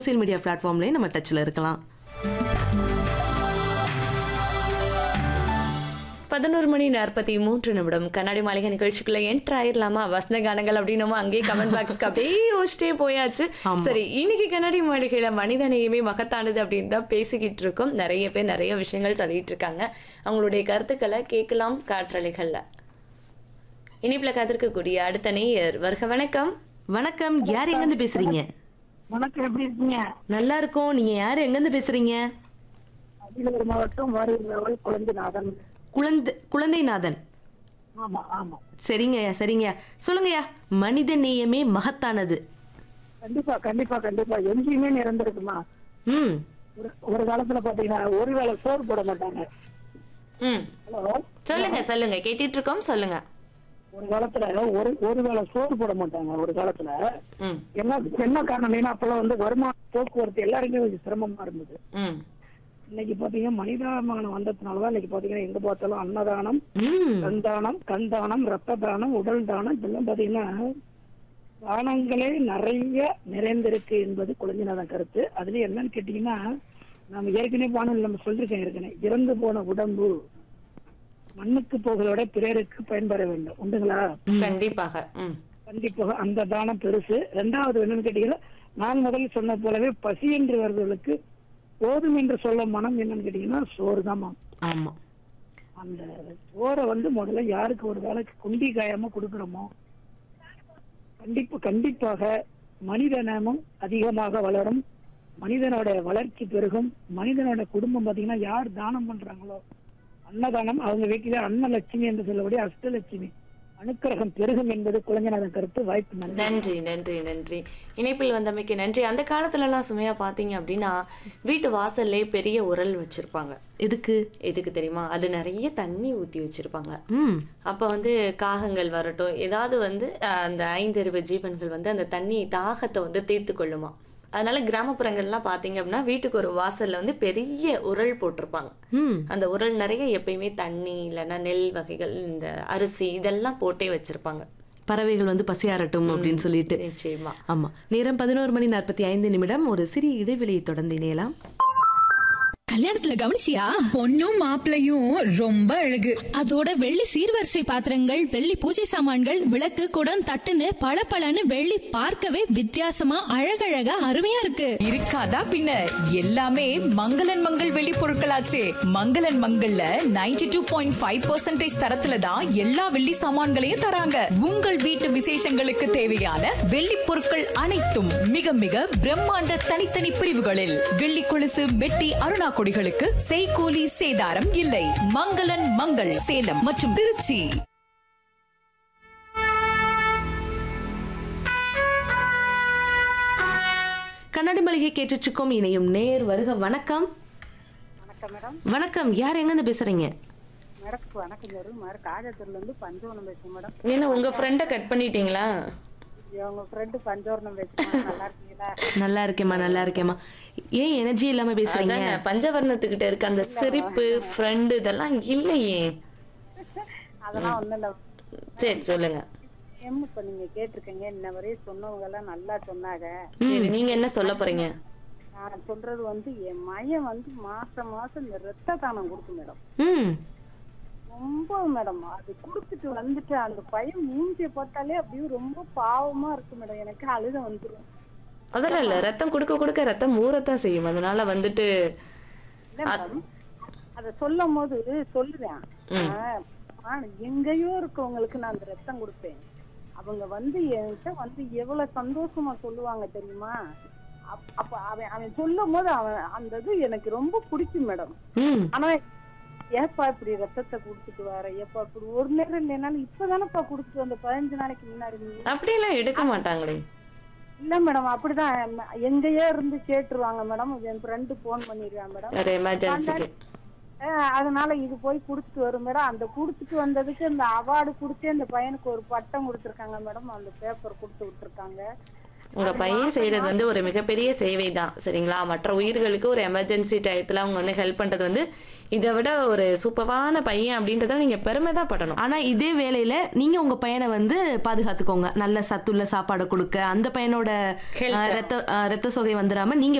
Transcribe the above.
Social media பிளாட்ஃபார்ம்லேயும் நம்ம டச்சில் இருக்கலாம் பதினோரு மணி நாற்பத்தி மூன்று நிமிடம் கண்ணாடி மாளிகை நிகழ்ச்சிக்குள்ள என்ட்ரு ஆயிரலாமா வசந்த கானங்கள் அப்படின்னு அங்கேயே கமெண்ட் பாக்ஸ்க்கு அப்படியே யோசிச்சிட்டே போயாச்சு சரி இன்னைக்கு கண்ணாடி மாளிகையில மனித நேயமே மகத்தானது அப்படின்னு தான் பேசிக்கிட்டு இருக்கோம் நிறைய பேர் நிறைய விஷயங்கள் சொல்லிட்டு இருக்காங்க அவங்களுடைய கருத்துக்களை கேட்கலாம் காற்றலைகள்ல இனிப்புல கதிர்க்கக்கூடிய அடுத்த நேயர் வருக வணக்கம் வணக்கம் யார் எங்கேருந்து பேசுறீங்க வணக்கம் எப்படி இருக்கீங்க நல்லா இருக்கோம் நீங்க யார் எங்கேருந்து பேசுறீங்க அரியலூர் மாவட்டம் வாரியில் குழந்தைநாதன் குழந்தை குழந்தைநாதன் ஆமா ஆமா சரிங்கய்யா சரிங்கய்யா சொல்லுங்கய்யா மனித நேயமே மகத்தானது கண்டிப்பா கண்டிப்பா கண்டிப்பா எங்கேயுமே நிறந்திருக்குமா ம் ஒரு ஒரு காலத்துல பாத்தீங்கன்னா ஒரு வேளை சோறு போட மாட்டாங்க ம் ஹலோ சொல்லுங்க சொல்லுங்க கேட்டுட்டு இருக்கோம் சொல்லுங்க ஒரு காலத்துல ஒரு ஒரு வேளை சோறு போட மாட்டாங்க ஒரு காலத்துல ம் என்ன என்ன காரணம் ஏன்னா அப்பெல்லாம் வந்து வருமான போக்குவரத்து எல்லாருமே கொஞ்சம் சிரமமா இருந்தது ம் இன்னைக்கு பாத்தீங்கன்னா மனிதாபிமானம் வந்ததுனாலதான் இன்னைக்கு பாத்தீங்கன்னா எங்க பார்த்தாலும் அன்னதானம் ம் கண்தானம் கண்தானம் ரத்த தானம் உடல் தானம் இதெல்லாம் பாத்தீங்கன்னா தானங்களே நிறைய நிறைந்திருக்கு என்பது குழந்தைநாதன் கருத்து அதுல என்னன்னு கேட்டீங்கன்னா நம்ம ஏற்கனவே பானம் நம்ம சொல்லிருக்கேன் ஏற்கனவே இறந்து போன உடம்பு மண்ணுக்கு போகிறதோட பிறருக்கு பயன்பெற வேண்டும் உண்டுங்களா கண்டிப்பாக ம் கண்டிப்பாக அந்த தானம் பெருசு ரெண்டாவது என்னன்னு கேட்டீங்கன்னா நான் முதல்ல சொன்ன போலவே பசி என்று வருவர்களுக்கு போதும் என்று சொல்ல மனம் என்னன்னு கேட்டீங்கன்னா சோறு தான் ஆமா அந்த சோறை வந்து முதல்ல யாருக்கு ஒரு வேலைக்கு குண்டி காயாம கொடுக்குறோமோ கண்டிப்பா கண்டிப்பாக மனித நேமம் அதிகமாக வளரும் மனிதனோட வளர்ச்சி பெருகும் மனிதனோட குடும்பம் பாத்தீங்கன்னா யார் தானம் பண்றாங்களோ அன்னதானம் அவங்க வீட்டிலே அன்னலட்சுமி என்று சொல்லக்கூடிய அஷ்டலட்சுமி அனுக்கிரகம் பெருகும் என்பது குழந்தைநாதன் கருத்து வாய்ப்பு நன்றி நன்றி நன்றி நன்றி இணைப்பில் வந்தமைக்கு நன்றி அந்த காலத்துல எல்லாம் சுமையா பாத்தீங்க அப்படின்னா வீட்டு வாசல்லே பெரிய உரல் வச்சிருப்பாங்க எதுக்கு எதுக்கு தெரியுமா அது நிறைய தண்ணி ஊத்தி வச்சிருப்பாங்க ம் அப்ப வந்து காகங்கள் வரட்டும் ஏதாவது வந்து அஹ், அந்த ஐந்தறிவு ஜீவன்கள் வந்து அந்த தண்ணி தாகத்தை வந்து தீர்த்து கொள்ளுமா அதனால கிராமப்புறங்கள்லாம் பாத்தீங்க அப்படின்னா வீட்டுக்கு ஒரு வாசல்ல வந்து பெரிய உரல் போட்டிருப்பாங்க ம் அந்த உரல் நிறைய எப்பயுமே தண்ணி இல்லைன்னா நெல் வகைகள் இந்த அரிசி இதெல்லாம் போட்டே வச்சிருப்பாங்க பறவைகள் வந்து பசியாரட்டும் அப்படின்னு சொல்லிட்டு நிச்சயமா ஆமா நேரம் பதினோரு மணி நாற்பத்தி ஐந்து நிமிடம் ஒரு சிறிய இடைவெளியை தொடர்ந்து இணையலாம் கல்யாணத்துல கவனிச்சியா பொண்ணும் மாப்பிளையும் ரொம்ப அழகு அதோட வெள்ளி சீர்வரிசை பாத்திரங்கள் வெள்ளி பூஜை சாமான்கள் விளக்கு குடம் தட்டுன்னு பளபளன்னு வெள்ளி பார்க்கவே வித்தியாசமா அழகழகா அருமையா இருக்கு இருக்காதா பின்ன எல்லாமே மங்களன் மங்கள் வெளி பொருட்களாச்சே மங்களன் மங்கள்ல 92.5% டூ பாயிண்ட் ஃபைவ் தரத்துல தான் எல்லா வெள்ளி சாமான்களையும் தராங்க உங்கள் வீட்டு விசேஷங்களுக்கு தேவையான வெள்ளி பொருட்கள் அனைத்தும் மிக மிக பிரம்மாண்ட தனித்தனி பிரிவுகளில் வெள்ளி கொலுசு வெட்டி அருணா கொடிகளுக்கு செய்கூலி சேதாரம் இல்லை மங்களன் மங்கள் சேலம் மற்றும் திருச்சி கண்ணாடி மளிகை கேட்டுட்டு இருக்கோம் இணையும் நேர் வருக வணக்கம் வணக்கம் மேடம் வணக்கம் யார் எங்கேருந்து பேசுறீங்க மேடம் வணக்கம் சார் மேடம் காஜாத்தூர்ல இருந்து பஞ்சவனம் பேசுறேன் மேடம் என்ன உங்க ஃப்ரெண்டை கட் பண்ணிட்டீங்களா உங்க ஃப்ரெண்டு பஞ்சவரணம் பேசுறேன் நல்லா இருக்கீங்களா நல்லா இருக்கேம்மா நல்லா இருக்கேம்மா ஏன் எனர்ஜி இல்லாம பேசுறீங்க அதானே பஞ்சவர்ணத்துக்கிட்ட இருக்க அந்த சிரிப்பு ஃப்ரெண்டு இதெல்லாம் இல்லையே அதெல்லாம் ஒண்ணும் இல்ல சரி சொல்லுங்க ஏம் இப்ப நீங்க கேட்டிருக்கீங்க இன்ன வரையும் சொன்னவங்க எல்லாம் நல்லா சொன்னாங்க சரி நீங்க என்ன சொல்ல போறீங்க நான் சொல்றது வந்து என் மையம் வந்து மாசம் மாசம் இந்த ரத்த தானம் கொடுக்கும் மேடம் ம் ரொம்ப மேடம் அது கொடுத்துட்டு வந்துட்டு அந்த பையன் மூஞ்சிய பார்த்தாலே அப்படியே ரொம்ப பாவமா இருக்கு மேடம் எனக்கு அழுத வந்துரும் அதெல்லாம் இல்ல ரத்தம் கொடுக்க கொடுக்க ரத்தம் ஊறத்தான் செய்யும் அதனால வந்துட்டு இல்ல மேடம் அத சொல்லும் போது சொல்லுவேன் ஆஹ், ஆஹ், எங்கேயோ இருக்கவங்களுக்கு நான் அந்த ரத்தம் கொடுப்பேன் அவங்க வந்து என்கிட்ட வந்து எவ்வளவு சந்தோஷமா சொல்லுவாங்க தெரியுமா அப்- அப்ப அவன் அவன் சொல்லும் போது அவன் அந்த இது எனக்கு ரொம்ப பிடிக்கும் மேடம் ம் ஆனா ஏப்பா இப்படி ரத்தத்தை குடுத்துட்டு வர ஏப்பா இப்படி ஒரு நேரம் இல்லைனாலும் இப்பதானப்பா குடுத்துட்டு வந்த பதினஞ்சு நாளைக்கு முன்னாடி நீ அப்படியெல்லாம் எடுக்க மாட்டாங்களே இல்ல மேடம் அப்படிதான் எம்- எங்கேயோ இருந்து கேட்டுருவாங்க மேடம் என் ஃப்ரெண்டு போன் பண்ணிருக்கான் மேடம் ஒரு எமர்ஜென்சிக்கு அஹ் அதனால இது போய் குடுத்துட்டு வரும் மேடம் அந்த குடுத்துட்டு வந்ததுக்கு இந்த அவார்டு குடுத்து அந்த பையனுக்கு ஒரு பட்டம் கொடுத்துருக்காங்க மேடம் அந்த பேப்பர் கொடுத்து விட்டுருக்காங்க உங்க பையன் செய்யறது வந்து ஒரு மிகப்பெரிய சேவை தான் சரிங்களா மற்ற உயிர்களுக்கு ஒரு எமர்ஜென்சி டயத்துல அவங்க வந்து ஹெல்ப் பண்றது வந்து இதை விட ஒரு சூப்பரான பையன் அப்படின்றத நீங்க பெருமை தான் படணும் ஆனா இதே வேலையில நீங்க உங்க பையனை வந்து பாதுகாத்துக்கோங்க நல்ல சத்துள்ள சாப்பாடு கொடுக்க அந்த பையனோட Health. அஹ், ரத்த அஹ், ரத்த சோகை வந்துடாம நீங்க